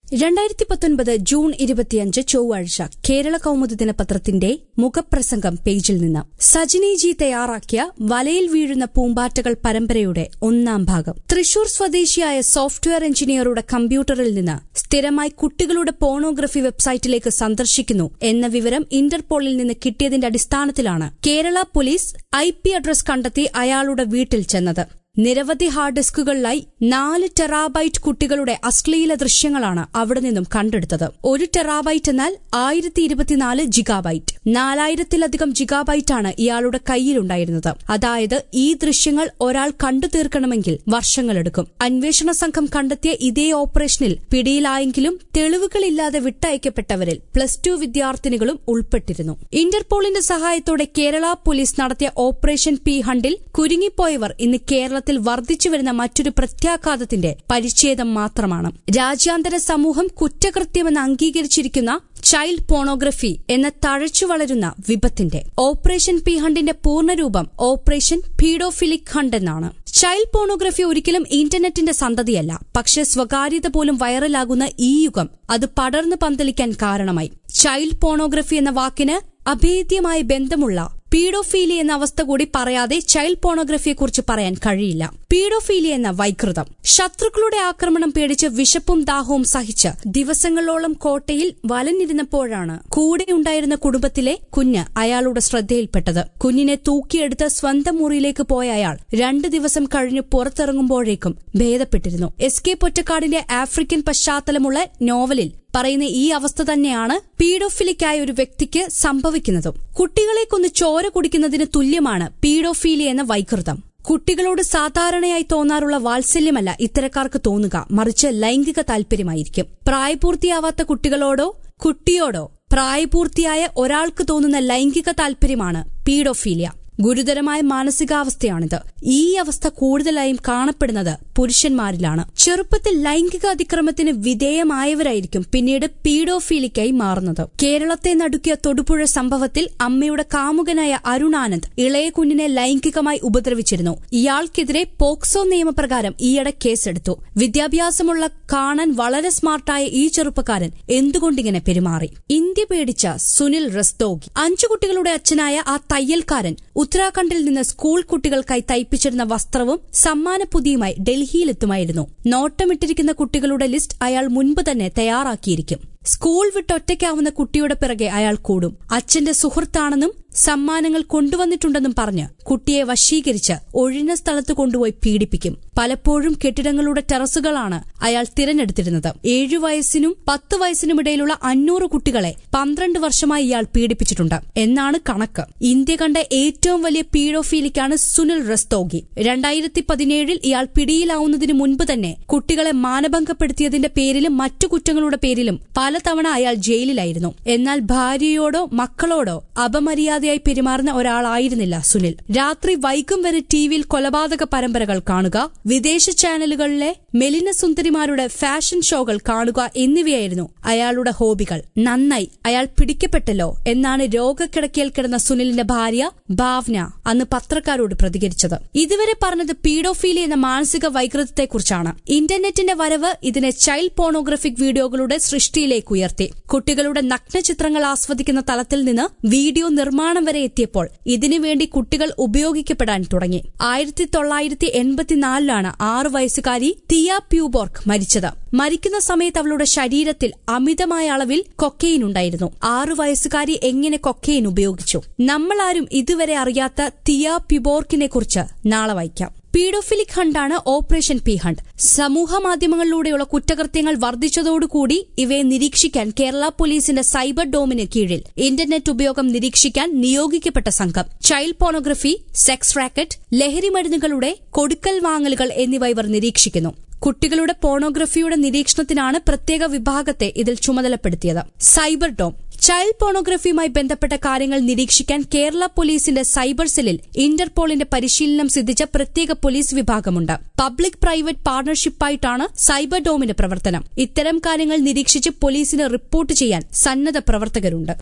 രണ്ടായിരത്തി പത്തൊൻപത് ജൂൺ ഇരുപത്തിയഞ്ച് ചൊവ്വാഴ്ച കേരള കൌമുദി ദിനപത്രത്തിന്റെ മുഖപ്രസംഗം പേജിൽ നിന്ന് സജിനി ജി തയ്യാറാക്കിയ വലയിൽ വീഴുന്ന പൂമ്പാറ്റകൾ പരമ്പരയുടെ ഒന്നാം ഭാഗം തൃശൂർ സ്വദേശിയായ സോഫ്റ്റ്വെയർ എഞ്ചിനീയറുടെ കമ്പ്യൂട്ടറിൽ നിന്ന് സ്ഥിരമായി കുട്ടികളുടെ പോണോഗ്രഫി വെബ്സൈറ്റിലേക്ക് സന്ദർശിക്കുന്നു എന്ന വിവരം ഇന്റർപോളിൽ നിന്ന് കിട്ടിയതിന്റെ അടിസ്ഥാനത്തിലാണ് കേരള പോലീസ് ഐ പി അഡ്രസ് കണ്ടെത്തി അയാളുടെ വീട്ടിൽ ചെന്നത് നിരവധി ഹാർഡ് ഡിസ്കുകളിലായി നാല് ടെറാബൈറ്റ് കുട്ടികളുടെ അശ്ലീല ദൃശ്യങ്ങളാണ് അവിടെ നിന്നും കണ്ടെടുത്തത് ഒരു ടെറാബൈറ്റ് എന്നാൽ ആയിരത്തി ഇരുപത്തിനാല് ജിഗാബൈറ്റ് നാലായിരത്തിലധികം ജിഗാബൈറ്റാണ് ഇയാളുടെ കയ്യിലുണ്ടായിരുന്നത് അതായത് ഈ ദൃശ്യങ്ങൾ ഒരാൾ കണ്ടു തീർക്കണമെങ്കിൽ വർഷങ്ങളെടുക്കും അന്വേഷണ സംഘം കണ്ടെത്തിയ ഇതേ ഓപ്പറേഷനിൽ പിടിയിലായെങ്കിലും തെളിവുകളില്ലാതെ വിട്ടയക്കപ്പെട്ടവരിൽ പ്ലസ് ടു വിദ്യാർത്ഥിനികളും ഉൾപ്പെട്ടിരുന്നു ഇന്റർപോളിന്റെ സഹായത്തോടെ കേരള പോലീസ് നടത്തിയ ഓപ്പറേഷൻ പി ഹണ്ടിൽ കുരുങ്ങിപ്പോയവർ ഇന്ന് കേരളത്തിൽ വർദ്ധിച്ചുവരുന്ന മറ്റൊരു പ്രത്യാഘാതത്തിന്റെ പരിച്ഛേദം മാത്രമാണ് രാജ്യാന്തര സമൂഹം കുറ്റകൃത്യമെന്ന് അംഗീകരിച്ചിരിക്കുന്ന ചൈൽഡ് പോണോഗ്രഫി എന്ന തഴച്ചു വളരുന്ന വിപത്തിന്റെ ഓപ്പറേഷൻ പി ഹണ്ടിന്റെ പൂർണ്ണരൂപം ഓപ്പറേഷൻ പീഡോഫിലിക് ഹണ്ട് എന്നാണ് ചൈൽഡ് പോണോഗ്രഫി ഒരിക്കലും ഇന്റർനെറ്റിന്റെ സന്തതിയല്ല പക്ഷേ സ്വകാര്യത പോലും വൈറലാകുന്ന ഈ യുഗം അത് പടർന്നു പന്തലിക്കാൻ കാരണമായി ചൈൽഡ് പോണോഗ്രഫി എന്ന വാക്കിന് അഭേദ്യമായ ബന്ധമുള്ള പീഡോഫീലി എന്ന അവസ്ഥ കൂടി പറയാതെ ചൈൽഡ് പോണോഗ്രഫിയെക്കുറിച്ച് പറയാൻ കഴിയില്ല പീഡോഫീലി എന്ന വൈകൃതം ശത്രുക്കളുടെ ആക്രമണം പേടിച്ച് വിശപ്പും ദാഹവും സഹിച്ച് ദിവസങ്ങളോളം കോട്ടയിൽ വലഞ്ഞിരുന്നപ്പോഴാണ് കൂടെയുണ്ടായിരുന്ന കുടുംബത്തിലെ കുഞ്ഞ് അയാളുടെ ശ്രദ്ധയിൽപ്പെട്ടത് കുഞ്ഞിനെ തൂക്കിയെടുത്ത് സ്വന്തം മുറിയിലേക്ക് പോയ അയാൾ രണ്ടു ദിവസം കഴിഞ്ഞ് പുറത്തിറങ്ങുമ്പോഴേക്കും ഭേദപ്പെട്ടിരുന്നു എസ് കെ പൊറ്റക്കാടിന്റെ ആഫ്രിക്കൻ പശ്ചാത്തലമുള്ള നോവലിൽ പറയുന്ന ഈ അവസ്ഥ തന്നെയാണ് പീഡോഫിലിക്കായ ഒരു വ്യക്തിക്ക് സംഭവിക്കുന്നതും കുട്ടികളെ കൊന്ന് ചോര കുടിക്കുന്നതിന് തുല്യമാണ് പീഡോഫീലി എന്ന വൈകൃതം കുട്ടികളോട് സാധാരണയായി തോന്നാറുള്ള വാത്സല്യമല്ല ഇത്തരക്കാർക്ക് തോന്നുക മറിച്ച് ലൈംഗിക താൽപര്യമായിരിക്കും പ്രായപൂർത്തിയാവാത്ത കുട്ടികളോടോ കുട്ടിയോടോ പ്രായപൂർത്തിയായ ഒരാൾക്ക് തോന്നുന്ന ലൈംഗിക താൽപര്യമാണ് പീഡോഫീലിയ ഗുരുതരമായ മാനസികാവസ്ഥയാണിത് ഈ അവസ്ഥ കൂടുതലായും കാണപ്പെടുന്നത് പുരുഷന്മാരിലാണ് ചെറുപ്പത്തിൽ ലൈംഗിക അതിക്രമത്തിന് വിധേയമായവരായിരിക്കും പിന്നീട് പീഡോഫീലിക്കായി മാറുന്നത് കേരളത്തെ നടുക്കിയ തൊടുപുഴ സംഭവത്തിൽ അമ്മയുടെ കാമുകനായ അരുണാനന്ദ് ഇളയ കുഞ്ഞിനെ ലൈംഗികമായി ഉപദ്രവിച്ചിരുന്നു ഇയാൾക്കെതിരെ പോക്സോ നിയമപ്രകാരം ഈയിടെ കേസെടുത്തു വിദ്യാഭ്യാസമുള്ള കാണാൻ വളരെ സ്മാർട്ടായ ഈ ചെറുപ്പക്കാരൻ എന്തുകൊണ്ടിങ്ങനെ പെരുമാറി ഇന്ത്യ പേടിച്ച സുനിൽ റസ്തോഗി അഞ്ചു കുട്ടികളുടെ അച്ഛനായ ആ തയ്യൽക്കാരൻ ഉത്തരാഖണ്ഡിൽ നിന്ന് സ്കൂൾ കുട്ടികൾക്കായി തയ്പ്പിച്ചിരുന്ന വസ്ത്രവും സമ്മാനപ്പൊതിയുമായി ഡൽഹിയിലെത്തുമായിരുന്നു നോട്ടമിട്ടിരിക്കുന്ന കുട്ടികളുടെ ലിസ്റ്റ് അയാൾ മുൻപ് തന്നെ തയ്യാറാക്കിയിരിക്കും സ്കൂൾ വിട്ടൊറ്റയ്ക്കാവുന്ന കുട്ടിയുടെ പിറകെ അയാൾ കൂടും അച്ഛന്റെ സുഹൃത്താണെന്നും സമ്മാനങ്ങൾ കൊണ്ടുവന്നിട്ടുണ്ടെന്നും പറഞ്ഞ് കുട്ടിയെ വശീകരിച്ച് ഒഴിഞ്ഞ സ്ഥലത്ത് കൊണ്ടുപോയി പീഡിപ്പിക്കും പലപ്പോഴും കെട്ടിടങ്ങളുടെ ടെറസുകളാണ് അയാൾ തിരഞ്ഞെടുത്തിരുന്നത് ഏഴു വയസ്സിനും പത്ത് വയസ്സിനുമിടയിലുള്ള അഞ്ഞൂറ് കുട്ടികളെ പന്ത്രണ്ട് വർഷമായി ഇയാൾ പീഡിപ്പിച്ചിട്ടുണ്ട് എന്നാണ് കണക്ക് ഇന്ത്യ കണ്ട ഏറ്റവും വലിയ പീഡോഫീലിക്കാണ് സുനിൽ റസ്തോഗി രണ്ടായിരത്തി പതിനേഴിൽ ഇയാൾ പിടിയിലാവുന്നതിന് മുൻപ് തന്നെ കുട്ടികളെ മാനഭംഗപ്പെടുത്തിയതിന്റെ പേരിലും മറ്റു കുറ്റങ്ങളുടെ പേരിലും പലതവണ അയാൾ ജയിലിലായിരുന്നു എന്നാൽ ഭാര്യയോടോ മക്കളോടോ അപമര്യാദയായി പെരുമാറുന്ന ഒരാളായിരുന്നില്ല സുനിൽ രാത്രി വൈകും വരെ ടിവിയിൽ കൊലപാതക പരമ്പരകൾ കാണുക വിദേശ ചാനലുകളിലെ മെലിന സുന്ദരിമാരുടെ ഫാഷൻ ഷോകൾ കാണുക എന്നിവയായിരുന്നു അയാളുടെ ഹോബികൾ നന്നായി അയാൾ പിടിക്കപ്പെട്ടല്ലോ എന്നാണ് രോഗക്കിടക്കയിൽ കിടന്ന സുനിലിന്റെ ഭാര്യ ഭാവന അന്ന് പത്രക്കാരോട് പ്രതികരിച്ചത് ഇതുവരെ പറഞ്ഞത് പീഡോഫീലി എന്ന മാനസിക വൈകൃതത്തെക്കുറിച്ചാണ് ഇന്റർനെറ്റിന്റെ വരവ് ഇതിനെ ചൈൽഡ് പോണോഗ്രഫിക് വീഡിയോകളുടെ സൃഷ്ടിയിലേക്ക് ഉയർത്തി കുട്ടികളുടെ നഗ്നചിത്രങ്ങൾ ആസ്വദിക്കുന്ന തലത്തിൽ നിന്ന് വീഡിയോ നിർമ്മാണം വരെ എത്തിയപ്പോൾ ഇതിനുവേണ്ടി കുട്ടികൾ ഉപയോഗിക്കപ്പെടാൻ തുടങ്ങി ആയിരത്തി തൊള്ളായിരത്തി എൺപത്തിനാലിലാണ് ആറു വയസ്സുകാരി തിയ പ്യൂബോർക്ക് മരിച്ചത് മരിക്കുന്ന സമയത്ത് അവളുടെ ശരീരത്തിൽ അമിതമായ അളവിൽ കൊക്കെയിൻ ഉണ്ടായിരുന്നു ആറു വയസ്സുകാരി എങ്ങനെ കൊക്കെയിൻ ഉപയോഗിച്ചു നമ്മളാരും ഇതുവരെ അറിയാത്ത തിയ പ്യുബോർക്കിനെ കുറിച്ച് നാളെ വായിക്കാം പീഡോഫിലിക് ഹണ്ടാണ് ഓപ്പറേഷൻ പി ഹണ്ട് സമൂഹ മാധ്യമങ്ങളിലൂടെയുള്ള കുറ്റകൃത്യങ്ങൾ വർദ്ധിച്ചതോടുകൂടി ഇവയെ നിരീക്ഷിക്കാൻ കേരള പോലീസിന്റെ സൈബർ ഡോമിന് കീഴിൽ ഇന്റർനെറ്റ് ഉപയോഗം നിരീക്ഷിക്കാൻ നിയോഗിക്കപ്പെട്ട സംഘം ചൈൽഡ് പോണോഗ്രഫി സെക്സ് റാക്കറ്റ് ലഹരി മരുന്നുകളുടെ കൊടുക്കൽ വാങ്ങലുകൾ എന്നിവ ഇവർ നിരീക്ഷിക്കുന്നു കുട്ടികളുടെ പോണോഗ്രഫിയുടെ നിരീക്ഷണത്തിനാണ് പ്രത്യേക വിഭാഗത്തെ ഇതിൽ ചുമതലപ്പെടുത്തിയത് സൈബർ ഡോം ചൈൽഡ് പോണോഗ്രഫിയുമായി ബന്ധപ്പെട്ട കാര്യങ്ങൾ നിരീക്ഷിക്കാൻ കേരള പോലീസിന്റെ സൈബർ സെല്ലിൽ ഇന്റർപോളിന്റെ പരിശീലനം സിദ്ധിച്ച പ്രത്യേക പോലീസ് വിഭാഗമുണ്ട് പബ്ലിക് പ്രൈവറ്റ് പാർട്ണർഷിപ്പായിട്ടാണ് സൈബർ ഡോമിന്റെ പ്രവർത്തനം ഇത്തരം കാര്യങ്ങൾ നിരീക്ഷിച്ച് പോലീസിന് റിപ്പോർട്ട് ചെയ്യാൻ സന്നദ്ധ പ്രവർത്തകരുണ്ട്